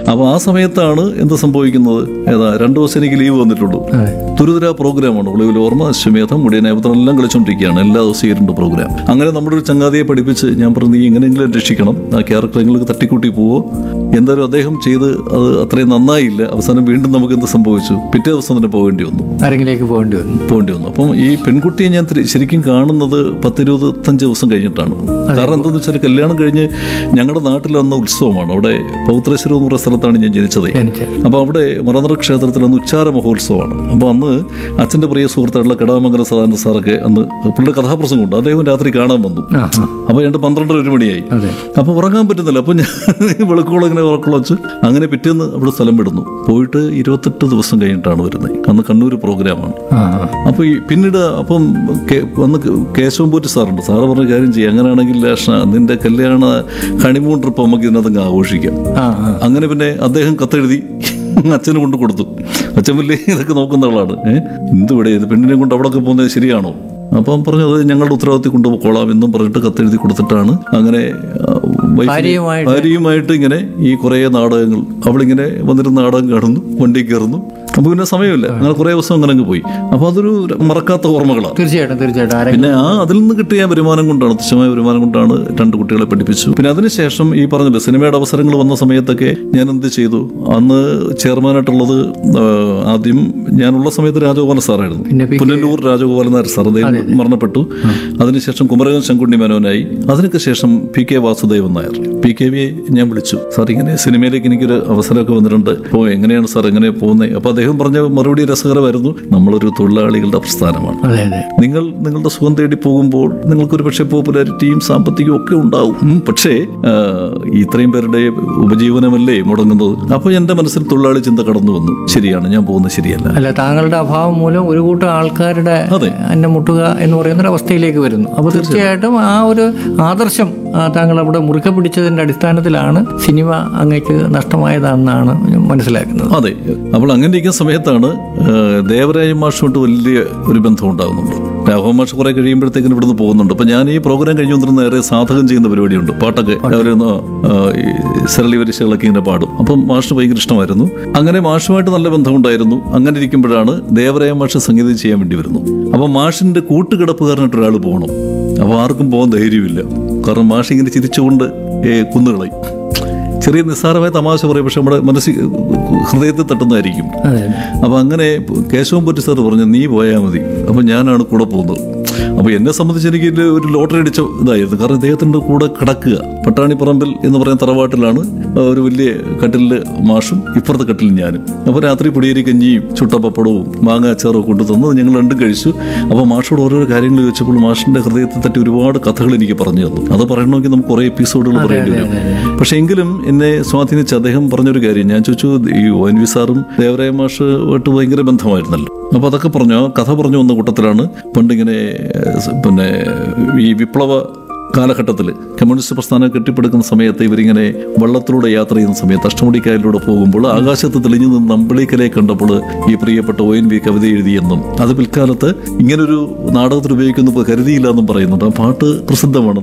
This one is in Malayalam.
അപ്പോൾ ആ സമയത്താണ് എന്ത് സംഭവിക്കുന്നത് ഏതാ രണ്ടു ദിവസം എനിക്ക് ലീവ് വന്നിട്ടുള്ളൂ അതെ തുരുതുര പ്രോഗ്രാമാണ് ഒളിവിൽ ഓർമ്മ അശ്വമേധം മുടിയനേപത്രം എല്ലാം കളിച്ചുകൊണ്ടിരിക്കുകയാണ് എല്ലാ ദിവസവും ഈ രണ്ട് പ്രോഗ്രാം അങ്ങനെ നമ്മുടെ ഒരു ചങ്ങാതിയെ പഠിപ്പിച്ച് ഞാൻ പറഞ്ഞു നീ എങ്ങനെയെങ്കിലും രക്ഷിക്കണം ആ ക്യാരക്ടർ എങ്കിലും തട്ടിക്കൂട്ടി പോവോ എന്തായാലും അദ്ദേഹം ചെയ്ത് അത് അത്രയും നന്നായില്ല അവസാനം വീണ്ടും നമുക്ക് എന്ത് സംഭവിച്ചു പിറ്റേ ദിവസം തന്നെ പോകേണ്ടി വന്നു ആരെങ്കിലേക്ക് പോകേണ്ടി വന്നു പോകേണ്ടി വന്നു അപ്പം ഈ പെൺകുട്ടിയെ ഞാൻ തിരി- ശരിക്കും കാണുന്നത് പത്തിരുപത്തഞ്ച് ദിവസം കഴിഞ്ഞിട്ടാണ് കാരണം എന്താണെന്ന് വെച്ചാൽ കല്യാണം കഴിഞ്ഞ് ഞങ്ങളുടെ നാട്ടിൽ വന്ന ഉത്സവമാണ് അവിടെ പൗത്രേശ്വരം എന്ന് പറയുന്ന സ്ഥലത്താണ് ഞാൻ ജനിച്ചത് എനിക്ക് അപ്പോൾ അവിടെ മറന്നറ ക്ഷേത്രത്തിൽ അന്ന് ഉച്ചാര മഹോത്സവമാണ് അപ്പോൾ അന്ന് അച്ഛൻ്റെ പ്രിയ സുഹൃത്തായിട്ടുള്ള കടാമംഗലം സദാനന്ദ സാറൊക്കെ അന്ന് പുള്ളിയുടെ കഥാപ്രസംഗം ഉണ്ട് അദ്ദേഹം രാത്രി കാണാൻ വന്നു ആ ആ. അപ്പോൾ രണ്ട് പന്ത്രണ്ടര ഒരു മണിയായി അതെ അപ്പോൾ ഉറങ്ങാൻ പറ്റുന്നില്ല അപ്പോൾ ഞാൻ വെളുക്കോളം ഇങ്ങനെ ഉറക്കുളച്ച് അങ്ങനെ പിറ്റേന്ന് അവിടെ സ്ഥലം വിടുന്നു പോയിട്ട് ഇരുപത്തെട്ട് ദിവസം കഴിഞ്ഞിട്ടാണ് വരുന്നത് അന്ന് കണ്ണൂർ പ്രോഗ്രാമാണ് ആ ആ. അപ്പോൾ ഈ പിന്നീട് അപ്പം കേ- വന്ന് കേശവൻ പോറ്റി സാറുണ്ട് സാറ് പറഞ്ഞ കാര്യം ചെയ്യും അങ്ങനെയാണെങ്കിൽ ലാഷ നിന്റെ കല്യാണ ഹണിമൂൺ ട്രിപ്പ് നമുക്ക് ഇതിനകത്ത് ആഘോഷിക്കാം ആ ആ അങ്ങനെ പിന്നെ അദ്ദേഹം കത്തെഴുതി അച്ഛന് കൊണ്ട് കൊടുത്തു അച്ഛൻ വലിയ ഇതൊക്കെ നോക്കുന്ന ആളാണ് ഏഹ് എന്തുവിടെ ഇത് പെണ്ണിനെ കൊണ്ട് അവിടെയൊക്കെ പോകുന്നത് ശരിയാണോ അപ്പം പറഞ്ഞു അത് ഞങ്ങളുടെ ഉത്തരവാദിത്തം കൊണ്ടുപോയിക്കോളാം എന്നും പറഞ്ഞിട്ട് കത്തെഴുതി കൊടുത്തിട്ടാണ് അങ്ങനെ ആ, വൈഫിനെ- ഭാര്യയുമായിട്ട് ഭാര്യയുമായിട്ട് ഇങ്ങനെ ഈ കുറേ നാടകങ്ങൾ അവളിങ്ങനെ വന്നിരുന്ന് നാടകം കാണുന്നു വണ്ടി കയറുന്നു അപ്പോൾ പിന്നെ സമയമില്ല അങ്ങനെ കുറേ ദിവസം അങ്ങനെ അങ്ങ് പോയി അപ്പോൾ അതൊരു മറക്കാത്ത ഓർമ്മകളാണ് തീർച്ചയായിട്ടും തീർച്ചയായിട്ടും ആരെങ്കിലും പിന്നെ ആ അതിൽ നിന്ന് കിട്ടിയ വരുമാനം കൊണ്ടാണ് തുച്ഛമായ വരുമാനം കൊണ്ടാണ് രണ്ട് കുട്ടികളെ പഠിപ്പിച്ചു പിന്നെ അതിനുശേഷം ഈ പറഞ്ഞില്ല സിനിമയുടെ അവസരങ്ങൾ വന്ന സമയത്തൊക്കെ ഞാൻ എന്ത് ചെയ്തു അന്ന് ചെയർമാനായിട്ടുള്ളത് ആ, ആദ്യം ഞാനുള്ള സമയത്ത് രാജഗോപാലൻ സാറായിരുന്നു പിന്നെ പി. പുനലൂർ രാജഗോപാലൻ നായർ സാർ അദ്ദേഹം മരണപ്പെട്ടു അതിനുശേഷം കുമരകം ശങ്കുണ്ണി മേനോനായി അതിനൊക്കെ ശേഷം P K Vasudevan Nair P K വിയെ ഞാൻ വിളിച്ചു സാർ ഇങ്ങനെ സിനിമയിലേക്ക് എനിക്കൊരു അവസരമൊക്കെ വന്നിട്ടുണ്ട് അപ്പോൾ എങ്ങനെയാണ് സാർ എങ്ങനെ പോകുന്നത് അപ്പോൾ അദ്ദേഹം പറഞ്ഞ മറുപടി രസകരമായിരുന്നു നമ്മളൊരു തൊഴിലാളികളുടെ പ്രസ്ഥാനമാണ് അതെ അതെ നിങ്ങൾ നിങ്ങളുടെ സുഖം തേടി പോകുമ്പോൾ നിങ്ങൾക്കൊരു പക്ഷേ പോപ്പുലാരിറ്റിയും സാമ്പത്തികവും ഒക്കെ ഉണ്ടാവും ഉം, പക്ഷേ ആ, ഇത്രയും പേരുടെ ഉപജീവനമല്ലേ മുടങ്ങുന്നത് അപ്പോൾ എൻ്റെ മനസ്സിൽ തൊഴിലാളി ചിന്ത കടന്നു വന്നു ശരിയാണ് ഞാൻ പോകുന്നത് ശരിയല്ല അല്ല താങ്കളുടെ അഭാവം മൂലം ഒരു കൂട്ടം ആൾക്കാരുടെ അതെ. അന്നം മുട്ടുക എന്ന് പറയുന്ന ഒരു അവസ്ഥയിലേക്ക് വരുന്നു അപ്പോൾ തീർച്ചയായിട്ടും ആ ഒരു ആദർശം ആ, താങ്കൾ അവിടെ മുറുക്കെ പിടിച്ചതിന്റെ അടിസ്ഥാനത്തിലാണ് സിനിമ അങ്ങേക്ക് നഷ്ടമായതാണെന്നാണ് ഞാൻ മനസ്സിലാക്കുന്നത് അതെ അപ്പോൾ അങ്ങനെ ഇരിക്കുന്ന സമയത്താണ് ആ, ദേവരായ മാഷുമായിട്ട് വലിയ ഒരു ബന്ധം ഉണ്ടാകുന്നുണ്ട് രാഘവ മാഷ് കുറെ കഴിയുമ്പോഴത്തേക്കിന് ഇവിടുന്ന് പോകുന്നുണ്ട് അപ്പൊ ഞാൻ ഈ പ്രോഗ്രാം കഴിഞ്ഞു വന്നിരുന്ന നേരെ സാധകം ചെയ്യുന്ന പരിപാടിയുണ്ട് പാട്ടൊക്കെ രാവിലെ ഒന്ന് ആ, ഈ സരളി വരിശകളൊക്കെ ഇങ്ങനെ പാടും അപ്പം മാഷിന് ഭയങ്കര ഇഷ്ടമായിരുന്നു അങ്ങനെ മാഷുമായിട്ട് നല്ല ബന്ധമുണ്ടായിരുന്നു അങ്ങനെ ഇരിക്കുമ്പോഴാണ് ദേവരായ മാഷ് സംഗീതം ചെയ്യാൻ വേണ്ടി വരുന്നു അപ്പൊ മാഷിന്റെ കൂട്ടുകിടപ്പുകാരനായിട്ട് ഒരാൾ പോകണം അപ്പോൾ ആർക്കും പോകാൻ ധൈര്യമില്ല കാരണം മാഷ് ഇങ്ങനെ ചിരിച്ചുകൊണ്ട് ഏ, കുന്നുകളയും ചെറിയ നിസ്സാരമായ തമാശ പറയും പക്ഷെ നമ്മുടെ മനസ്സിൽ ഹൃദയത്തിൽ തട്ടുന്നതായിരിക്കും അതെ അപ്പോൾ അങ്ങനെ കേശവൻ പൊറ്റി സാർ പറഞ്ഞു നീ പോയാൽ മതി അപ്പോൾ ഞാനാണ് കൂടെ പോകുന്നത് അപ്പോൾ എന്നെ സംബന്ധിച്ച് എനിക്ക് ഇതിൽ ഒരു ലോട്ടറി അടിച്ച ഇതായിരുന്നു കാരണം ഇദ്ദേഹത്തിൻ്റെ കൂടെ കിടക്കുക പട്ടാണിപ്പറമ്പിൽ എന്ന് പറയുന്ന തറവാട്ടിലാണ് ഒരു വലിയ കട്ടിലിൽ മാഷും ഇപ്പുറത്തെ കട്ടിലിൽ ഞാനും അപ്പോൾ രാത്രി പൊടിയേരി കഞ്ഞിയും ചുട്ട പപ്പടവും മാങ്ങ അച്ചാറും കൊണ്ടു തന്നത് ഞങ്ങൾ രണ്ടും കഴിച്ചു അപ്പോൾ മാഷോട് ഓരോരോ കാര്യങ്ങൾ ചോദിച്ചപ്പോൾ മാഷിൻ്റെ ഹൃദയത്തിൽ തട്ടി ഒരുപാട് കഥകൾ എനിക്ക് പറഞ്ഞു തന്നു അത് പറയണമെങ്കിൽ നമുക്ക് കുറേ എപ്പിസോഡുകൾ പറയേണ്ടി വരും പക്ഷെ എങ്കിലും എന്നെ സ്വാധീനിച്ച അദ്ദേഹം പറഞ്ഞൊരു കാര്യം ഞാൻ ചോദിച്ചു ഈ ഒ എൻ വി സാറും ദേവരായ മാഷുമായിട്ട് ഭയങ്കര ബന്ധമായിരുന്നല്ലോ അപ്പോൾ അതൊക്കെ പറഞ്ഞു ആ കഥ പറഞ്ഞു വന്ന കൂട്ടത്തിലാണ് പണ്ടിങ്ങനെ ഏഹ്, പിന്നെ ഈ വിപ്ലവ കാലഘട്ടത്തിൽ കമ്മ്യൂണിസ്റ്റ് പ്രസ്ഥാനം കെട്ടിപ്പടുക്കുന്ന സമയത്ത് ഇവരിങ്ങനെ വള്ളത്തിലൂടെ യാത്ര ചെയ്യുന്ന സമയത്ത് അഷ്ടമുടിക്കായലിലൂടെ പോകുമ്പോൾ ആകാശത്ത് തെളിഞ്ഞു നിന്ന് അമ്പളിക്കലെ കണ്ടപ്പോൾ ഈ പ്രിയപ്പെട്ട ഒ എൻ വി കവിത എഴുതിയെന്നും അത് പിൽക്കാലത്ത് ഇങ്ങനൊരു നാടകത്തിൽ ഉപയോഗിക്കുന്നു കരുതിയില്ല എന്നും പറയുന്നുണ്ട് ആ പാട്ട് പ്രസിദ്ധമാണ്